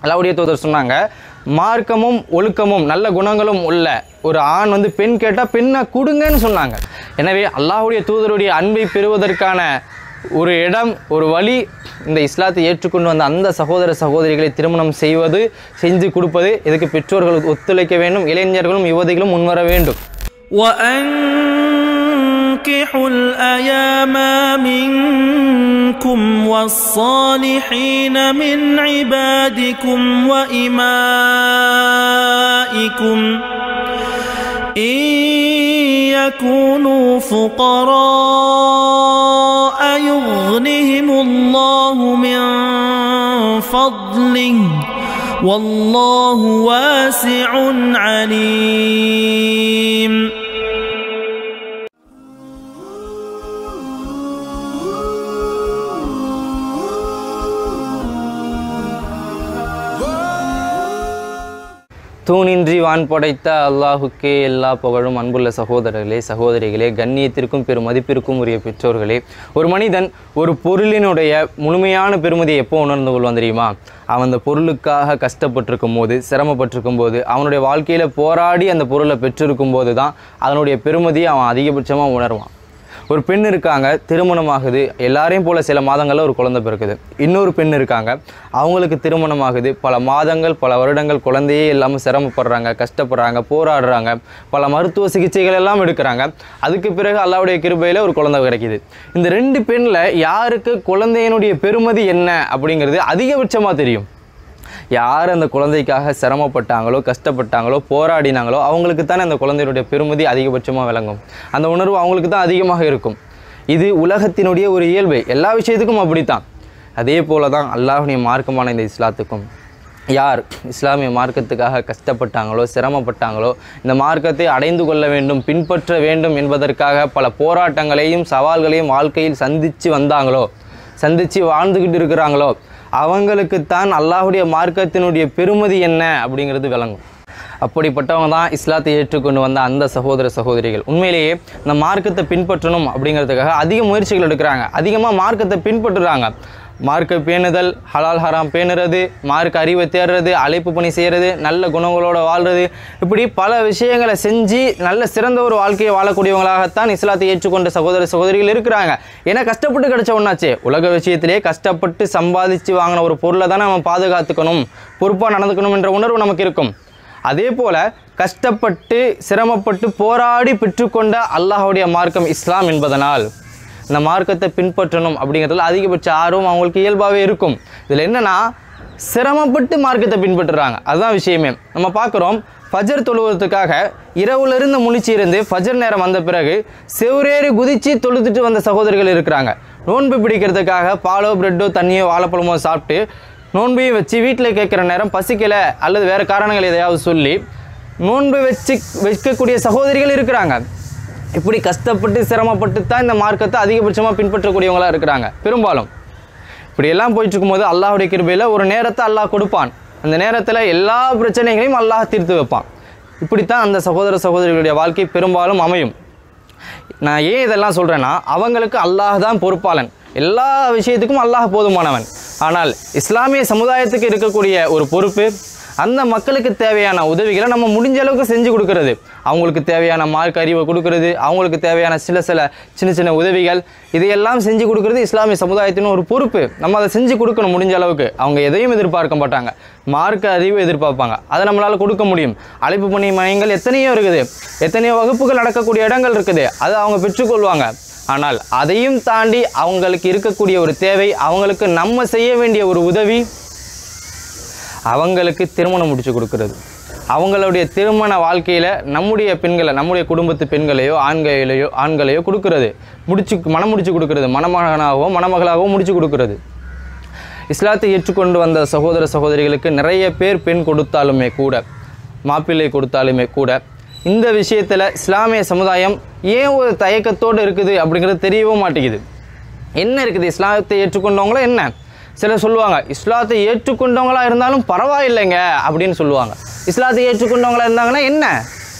அல்லாவுடைய தூதர் சொன்னாங்க மார்க்கமும் ஒழுக்கமும் நல்ல குணங்களும் உள்ள ஒரு ஆண் வந்து பெண் கேட்டால் பெண்ணை கொடுங்கன்னு சொன்னாங்க எனவே அல்லாஹ்வுடைய தூதருடைய அன்பை பெறுவதற்கான ஒரு இடம் ஒரு வழி இந்த இஸ்லாத்தை ஏற்றுக்கொண்டு வந்த அந்த சகோதர சகோதரிகளை திருமணம் செய்வது செஞ்சு கொடுப்பது இதுக்கு பெற்றோர்கள் ஒத்துழைக்க வேண்டும் இளைஞர்களும் யுவதிகளும் முன்வர வேண்டும் وأنكحوا الأيام منكم والصالحين من عبادكم وإمائكم إن يكونوا فقراء يغنهم الله من فضله والله واسع عليم தூணின்றி வான் படைத்த அல்லாஹுக்கே எல்லா புகழும் அன்புள்ள சகோதரர்களே சகோதரிகளே கண்ணியத்திற்கும் பெரும் மதிப்பிற்கும் உரிய பெற்றோர்களே ஒரு மனிதன் ஒரு பொருளினுடைய முழுமையான பெருமதியை எப்போ உணர்ந்து கொள்வான் தெரியுமா அவன் அந்த பொருளுக்காக கஷ்டப்பட்டிருக்கும் போது சிரமப்பட்டிருக்கும் போது அவனுடைய வாழ்க்கையில் போராடி அந்த பொருளை பெற்றிருக்கும் போது தான் அதனுடைய பெருமதியை அவன் அதிகபட்சமாக உணர்வான் ஒரு பெண் இருக்காங்க திருமணமாகுது எல்லாரையும் போல சில மாதங்களில் ஒரு குழந்தை பிறக்குது இன்னொரு பெண் இருக்காங்க அவங்களுக்கு திருமணமாகுது பல மாதங்கள் பல வருடங்கள் குழந்தையே இல்லாமல் சிரமப்படுறாங்க கஷ்டப்படுறாங்க போராடுறாங்க பல மருத்துவ சிகிச்சைகள் எல்லாம் எடுக்கிறாங்க அதுக்கு பிறகு அல்லாவுடைய கிருபையில் ஒரு குழந்தை கிடைக்குது இந்த ரெண்டு பெண்ணில் யாருக்கு குழந்தையினுடைய பெருமதி என்ன அப்படிங்கிறது அதிகபட்சமாக தெரியும் யார் அந்த குழந்தைக்காக சிரமப்பட்டாங்களோ கஷ்டப்பட்டாங்களோ போராடினாங்களோ அவங்களுக்கு தானே அந்த குழந்தையினுடைய பெருமதி அதிகபட்சமாக விளங்கும் அந்த உணர்வு அவங்களுக்கு தான் அதிகமாக இருக்கும் இது உலகத்தினுடைய ஒரு இயல்பு எல்லா விஷயத்துக்கும் அப்படித்தான் அதே போல தான் அல்லாஹுடைய மார்க்கமான இந்த இஸ்லாத்துக்கும் யார் இஸ்லாமிய மார்க்கத்துக்காக கஷ்டப்பட்டாங்களோ சிரமப்பட்டாங்களோ இந்த மார்க்கத்தை அடைந்து கொள்ள வேண்டும் பின்பற்ற வேண்டும் என்பதற்காக பல போராட்டங்களையும் சவால்களையும் வாழ்க்கையில் சந்தித்து வந்தாங்களோ சந்தித்து வாழ்ந்துக்கிட்டு இருக்கிறாங்களோ அவங்களுக்குத்தான் அல்லாஹுடைய மார்க்கத்தினுடைய பெருமதி என்ன அப்படிங்கிறது விளங்கும் அப்படிப்பட்டவங்க தான் இஸ்லாத்தை ஏற்றுக்கொண்டு வந்த அந்த சகோதர சகோதரிகள் உண்மையிலேயே இந்த மார்க்கத்தை பின்பற்றணும் அப்படிங்கிறதுக்காக அதிக முயற்சிகள் எடுக்கிறாங்க அதிகமாக மார்க்கத்தை பின்பற்றுறாங்க மார்க்க பேணுதல் ஹலால் ஹராம் பேணுறது மார்க்க அறிவை தேடுறது அழைப்பு பணி செய்கிறது நல்ல குணங்களோட வாழ்றது இப்படி பல விஷயங்களை செஞ்சு நல்ல சிறந்த ஒரு வாழ்க்கையை வாழக்கூடியவங்களாகத்தான் இஸ்லாத்தை ஏற்றுக்கொண்ட சகோதர சகோதரிகள் இருக்கிறாங்க ஏன்னா கஷ்டப்பட்டு கிடைச்ச ஒன்றாச்சே உலக விஷயத்திலே கஷ்டப்பட்டு சம்பாதிச்சு வாங்கின ஒரு பொருளை தானே நம்ம பாதுகாத்துக்கணும் பொறுப்பாக நடந்துக்கணும் என்ற உணர்வு நமக்கு இருக்கும் அதே போல கஷ்டப்பட்டு சிரமப்பட்டு போராடி பெற்றுக்கொண்ட அல்லாஹ்வுடைய மார்க்கம் இஸ்லாம் என்பதனால் இந்த மார்க்கத்தை பின்பற்றணும் அப்படிங்கிறதுல அதிகபட்ச ஆர்வம் அவங்களுக்கு இயல்பாகவே இருக்கும் இதில் என்னன்னா சிரமப்பட்டு மார்க்கத்தை பின்பற்றுறாங்க அதுதான் விஷயமே நம்ம பார்க்குறோம் ஃபஜர் தொழுவதற்காக இரவுலேருந்து முழிச்சு இருந்து ஃபஜர் நேரம் வந்த பிறகு செவ்வரேறி குதிச்சு தொழுதுட்டு வந்த சகோதரிகள் இருக்கிறாங்க நோன்பு பிடிக்கிறதுக்காக பாலோ பிரெட்டோ தண்ணியோ வாழைப்பழமோ சாப்பிட்டு நோன்பையும் வச்சு வீட்டில் கேட்குற நேரம் பசிக்கலை அல்லது வேறு காரணங்கள் எதையாவது சொல்லி நோன்பு வச்சு வைக்கக்கூடிய சகோதரிகள் இருக்கிறாங்க இப்படி கஷ்டப்பட்டு சிரமப்பட்டு தான் இந்த மார்க்கத்தை அதிகபட்சமாக பின்பற்றக்கூடியவங்களா இருக்கிறாங்க பெரும்பாலும் இப்படியெல்லாம் போயிட்டு இருக்கும்போது அல்லாஹ்வுடைய கிருபையில் ஒரு நேரத்தை அல்லாஹ் கொடுப்பான் அந்த நேரத்தில் எல்லா பிரச்சனைகளையும் அல்லாஹ் தீர்த்து வைப்பான் இப்படித்தான் அந்த சகோதர சகோதரிகளுடைய வாழ்க்கை பெரும்பாலும் அமையும் நான் ஏன் இதெல்லாம் சொல்கிறேன்னா அவங்களுக்கு அல்லாஹ் தான் பொறுப்பாளன் எல்லா விஷயத்துக்கும் அல்லாஹ் போதுமானவன் ஆனால் இஸ்லாமிய சமுதாயத்துக்கு இருக்கக்கூடிய ஒரு பொறுப்பு அந்த மக்களுக்கு தேவையான உதவிகளை நம்ம முடிஞ்ச அளவுக்கு செஞ்சு கொடுக்கறது அவங்களுக்கு தேவையான மார்க் அறிவை கொடுக்கறது அவங்களுக்கு தேவையான சில சில சின்ன சின்ன உதவிகள் இதையெல்லாம் செஞ்சு கொடுக்கறது இஸ்லாமிய சமுதாயத்தின் ஒரு பொறுப்பு நம்ம அதை செஞ்சு கொடுக்கணும் முடிஞ்ச அளவுக்கு அவங்க எதையும் எதிர்பார்க்க மாட்டாங்க மார்க்க அறிவு எதிர்பார்ப்பாங்க அதை நம்மளால் கொடுக்க முடியும் அழைப்பு பணி மையங்கள் எத்தனையோ இருக்குது எத்தனையோ வகுப்புகள் நடக்கக்கூடிய இடங்கள் இருக்குது அதை அவங்க பெற்றுக்கொள்வாங்க ஆனால் அதையும் தாண்டி அவங்களுக்கு இருக்கக்கூடிய ஒரு தேவை அவங்களுக்கு நம்ம செய்ய வேண்டிய ஒரு உதவி அவங்களுக்கு திருமணம் முடிச்சு கொடுக்கறது அவங்களுடைய திருமண வாழ்க்கையில் நம்முடைய பெண்களை நம்முடைய குடும்பத்து பெண்களையோ ஆண்களையோ ஆண்களையோ கொடுக்கறது முடிச்சு மனம் முடிச்சு கொடுக்கறது மணமகனாகவோ மணமகளாகவோ முடிச்சு கொடுக்கறது இஸ்லாத்தை ஏற்றுக்கொண்டு வந்த சகோதர சகோதரிகளுக்கு நிறைய பேர் பெண் கொடுத்தாலுமே கூட மாப்பிள்ளை கொடுத்தாலுமே கூட இந்த விஷயத்தில் இஸ்லாமிய சமுதாயம் ஏன் ஒரு தயக்கத்தோடு இருக்குது அப்படிங்கிறது தெரியவும் மாட்டேங்குது என்ன இருக்குது இஸ்லாத்தை ஏற்றுக்கொண்டவங்கள என்ன சிலர் சொல்லுவாங்க இஸ்லாத்தை ஏற்றுக்கொண்டவங்களா இருந்தாலும் பரவாயில்லைங்க அப்படின்னு சொல்லுவாங்க இஸ்லாத்தை ஏற்றுக்கொண்டவங்களா இருந்தாங்கன்னா என்ன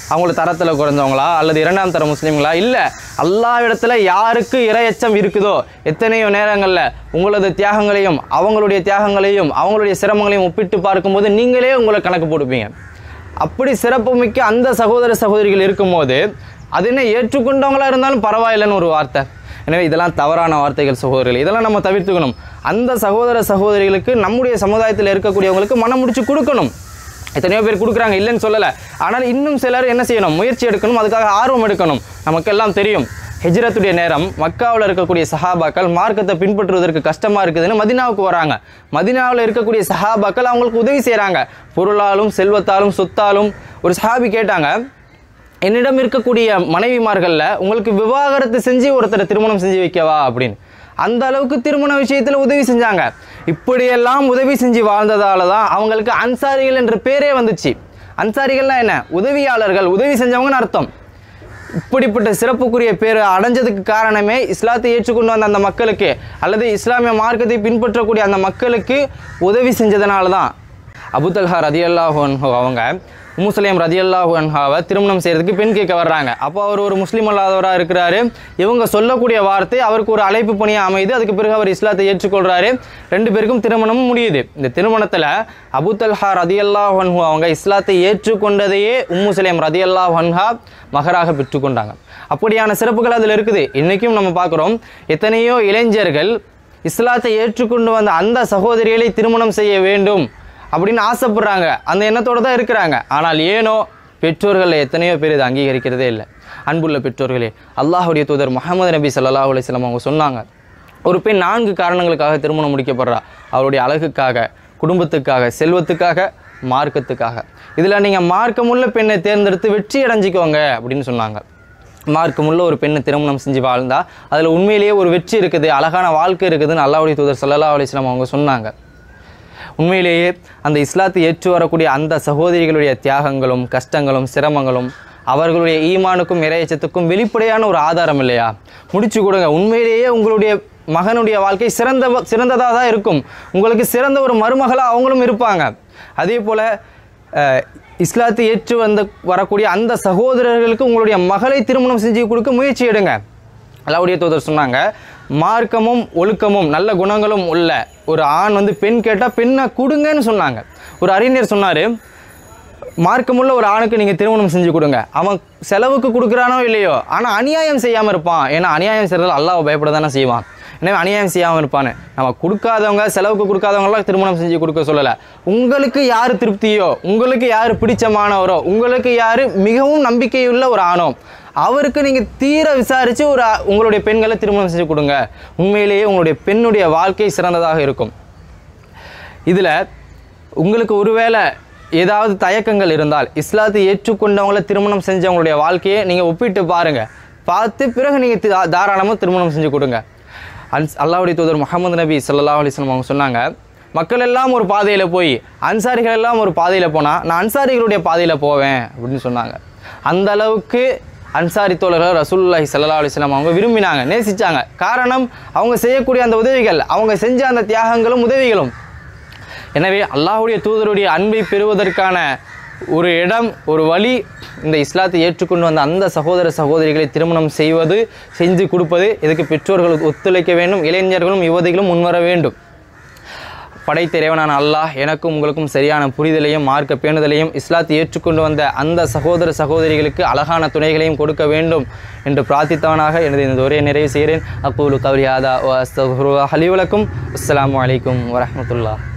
அவங்கள தரத்தில் குறைஞ்சவங்களா அல்லது இரண்டாம் தர முஸ்லீம்களா இல்லை அல்லாவிடத்தில் யாருக்கு இரையச்சம் இருக்குதோ எத்தனையோ நேரங்களில் உங்களது தியாகங்களையும் அவங்களுடைய தியாகங்களையும் அவங்களுடைய சிரமங்களையும் ஒப்பிட்டு பார்க்கும்போது நீங்களே உங்களை கணக்கு போட்டுப்பீங்க அப்படி சிறப்புமிக்க அந்த சகோதர சகோதரிகள் இருக்கும்போது அது என்ன ஏற்றுக்கொண்டவங்களா இருந்தாலும் பரவாயில்லைன்னு ஒரு வார்த்தை எனவே இதெல்லாம் தவறான வார்த்தைகள் சகோதரிகள் இதெல்லாம் நம்ம தவிர்த்துக்கணும் அந்த சகோதர சகோதரிகளுக்கு நம்முடைய சமுதாயத்தில் இருக்கக்கூடியவங்களுக்கு மனம் முடிச்சு கொடுக்கணும் எத்தனையோ பேர் கொடுக்குறாங்க இல்லைன்னு சொல்லலை ஆனால் இன்னும் சிலர் என்ன செய்யணும் முயற்சி எடுக்கணும் அதுக்காக ஆர்வம் எடுக்கணும் நமக்கெல்லாம் தெரியும் ஹிஜ்ரத்துடைய நேரம் மக்காவில் இருக்கக்கூடிய சஹாபாக்கள் மார்க்கத்தை பின்பற்றுவதற்கு கஷ்டமாக இருக்குதுன்னு மதினாவுக்கு வராங்க மதினாவில் இருக்கக்கூடிய சஹாபாக்கள் அவங்களுக்கு உதவி செய்கிறாங்க பொருளாலும் செல்வத்தாலும் சொத்தாலும் ஒரு சஹாபி கேட்டாங்க என்னிடம் இருக்கக்கூடிய மனைவிமார்களில் உங்களுக்கு விவாகரத்து செஞ்சு ஒருத்தரை திருமணம் செஞ்சு வைக்கவா அப்படின்னு அந்த அளவுக்கு திருமண விஷயத்தில் உதவி செஞ்சாங்க இப்படியெல்லாம் உதவி செஞ்சு வாழ்ந்ததால தான் அவங்களுக்கு அன்சாரிகள் என்ற பேரே வந்துச்சு அன்சாரிகள்னா என்ன உதவியாளர்கள் உதவி செஞ்சவங்கன்னு அர்த்தம் இப்படிப்பட்ட சிறப்புக்குரிய பேர் அடைஞ்சதுக்கு காரணமே இஸ்லாத்தை ஏற்றுக்கொண்டு வந்த அந்த மக்களுக்கு அல்லது இஸ்லாமிய மார்க்கத்தை பின்பற்றக்கூடிய அந்த மக்களுக்கு உதவி செஞ்சதுனால தான் அபுதல்ஹா ரதியல்லாஹு அன்ஹு அவங்க முஸ்லீம் ரதியல்லாஹு அன்ஹாவை திருமணம் செய்யறதுக்கு பெண் கேட்க வர்றாங்க அப்போ அவர் ஒரு முஸ்லீம் அல்லாதவராக இருக்கிறாரு இவங்க சொல்லக்கூடிய வார்த்தை அவருக்கு ஒரு அழைப்பு பணியாக அமையுது அதுக்கு பிறகு அவர் இஸ்லாத்தை ஏற்றுக்கொள்றாரு ரெண்டு பேருக்கும் திருமணமும் முடியுது இந்த திருமணத்தில் அபுதல்ஹா ரதியல்லாஹு அன்ஹு அவங்க இஸ்லாத்தை ஏற்றுக்கொண்டதையே உம்மு சலேம் ரதியல்லாஹு அன்ஹா மகராக பெற்றுக்கொண்டாங்க அப்படியான சிறப்புகள் அதில் இருக்குது இன்றைக்கும் நம்ம பார்க்குறோம் எத்தனையோ இளைஞர்கள் இஸ்லாத்தை ஏற்றுக்கொண்டு வந்த அந்த சகோதரிகளை திருமணம் செய்ய வேண்டும் அப்படின்னு ஆசைப்படுறாங்க அந்த எண்ணத்தோடு தான் இருக்கிறாங்க ஆனால் ஏனோ பெற்றோர்களில் எத்தனையோ பேர் இதை அங்கீகரிக்கிறதே இல்லை அன்புள்ள பெற்றோர்களே அல்லாஹுடைய தூதர் முகமது நபி ஸல்லல்லாஹு அலைஹி வஸல்லம் அவங்க சொன்னாங்க ஒரு பெண் நான்கு காரணங்களுக்காக திருமணம் முடிக்கப்படுறா அவருடைய அழகுக்காக குடும்பத்துக்காக செல்வத்துக்காக மார்க்கத்துக்காக இதில் நீங்கள் மார்க்கமுள்ள பெண்ணை தேர்ந்தெடுத்து வெற்றி அடைஞ்சிக்கோங்க அப்படின்னு சொன்னாங்க மார்க்கமுள்ள ஒரு பெண்ணை திருமணம் செஞ்சு வாழ்ந்தா அதில் உண்மையிலேயே ஒரு வெற்றி இருக்குது அழகான வாழ்க்கை இருக்குதுன்னு அல்லாஹ்வுடைய தூதர் ஸல்லல்லாஹு அலைஹி வஸல்லம் அவங்க சொன்னாங்க உண்மையிலேயே அந்த இஸ்லாத்தை ஏற்று வரக்கூடிய அந்த சகோதரிகளுடைய தியாகங்களும் கஷ்டங்களும் சிரமங்களும் அவர்களுடைய ஈமானுக்கும் இறையச்சத்துக்கும் வெளிப்படையான ஒரு ஆதாரம் இல்லையா முடிச்சு கொடுங்க உண்மையிலேயே உங்களுடைய மகனுடைய வாழ்க்கை சிறந்த சிறந்ததாக தான் இருக்கும் உங்களுக்கு சிறந்த ஒரு மருமகளாக அவங்களும் இருப்பாங்க அதே போல் அஹ், இஸ்லாத்தை ஏற்று வந்த வரக்கூடிய அந்த சகோதரர்களுக்கு உங்களுடைய மகளை திருமணம் செஞ்சு கொடுக்க முயற்சி எடுங்க அல்லாவுடைய தூதர் சொன்னாங்க மார்க்கமும் ஒழுக்கமும் நல்ல குணங்களும் உள்ள ஒரு ஆண் வந்து பெண் கேட்டால் பெண்ணை கொடுங்கன்னு சொன்னாங்க ஒரு அறிஞர் சொன்னார் மார்க்கமுள்ள ஒரு ஆணுக்கு நீங்கள் திருமணம் செஞ்சு கொடுங்க அவன் செலவுக்கு கொடுக்குறானோ இல்லையோ ஆனால் அநியாயம் செய்யாமல் இருப்பான் ஏன்னா அநியாயம் செய்கிறதால அல்லாஹ் பயப்பட தானே செய்வான் எனவே அநியாயம் செய்யாமல் இருப்பான்னு நம்ம கொடுக்காதவங்க செலவுக்கு கொடுக்காதவங்களாம் திருமணம் செஞ்சு கொடுக்க சொல்லலை உங்களுக்கு யார் திருப்தியோ உங்களுக்கு யார் பிடிச்சமானவரோ உங்களுக்கு யார் மிகவும் நம்பிக்கையுள்ள ஒரு ஆணோ அவருக்கு நீங்கள் தீர விசாரித்து ஒரு ஆ- உங்களுடைய பெண்களை திருமணம் செஞ்சு கொடுங்க உண்மையிலேயே உங்களுடைய பெண்ணுடைய வாழ்க்கை சிறந்ததாக இருக்கும் இதில் உங்களுக்கு ஒருவேளை ஏதாவது தயக்கங்கள் இருந்தால் இஸ்லாத்தை ஏற்றுக்கொண்டவங்கள திருமணம் செஞ்சவங்களுடைய வாழ்க்கையை நீங்கள் ஒப்பிட்டு பாருங்கள் பார்த்து பிறகு நீங்கள் தாராளமாக திருமணம் செஞ்சு கொடுங்க அன்ஸ் அல்லாஹ்வுடைய தூதர் முகமது நபி ஸல்லல்லாஹு அலைஹி வஸல்லம் அவங்க சொன்னாங்க மக்கள் எல்லாம் ஒரு பாதையில் போய் அன்சாரிகள் எல்லாம் ஒரு பாதையில் போனால் நான் அன்சாரிகளுடைய பாதையில் போவேன் அப்படின்னு சொன்னாங்க அந்த அளவுக்கு அன்சாரி தோழர்கள் ரசூலுல்லாஹி ஸல்லல்லாஹு அலைஹி வஸல்லம் அவங்க விரும்பினாங்க நேசிச்சாங்க காரணம் அவங்க செய்யக்கூடிய அந்த உதவிகள் அவங்க செஞ்ச அந்த தியாகங்களும் உதவிகளும் எனவே அல்லாஹ்வுடைய தூதருடைய அன்பை பெறுவதற்கான ஒரு இடம் ஒரு வழி இந்த இஸ்லாத்தை ஏற்றுக்கொண்டு வந்த அந்த சகோதர சகோதரிகளை திருமணம் செய்வது செஞ்சு கொடுப்பது இதுக்கு பெற்றோர்கள் ஒத்துழைக்க வேண்டும் இளைஞர்களும் யுவதிகளும் முன்வர வேண்டும் படைத்த இறைவனான அல்லாஹ் எனக்கும் உங்களுக்கும் சரியான புரிதலையும் மார்க்க பேணுதலையும் இஸ்லாத்தை ஏற்றுக்கொண்டு வந்த அந்த சகோதர சகோதரிகளுக்கு அழகான துணைகளையும் கொடுக்க வேண்டும் என்று பிரார்த்தித்தவனாக எனது இந்த உரையை நிறைவு செய்கிறேன் அக்கூலு கவுலியாதா அஸ்தகுரு ஹலிவலக்கும் அஸ்ஸலாமு அலைக்கும் வரஹ்மத்துல்லாஹ்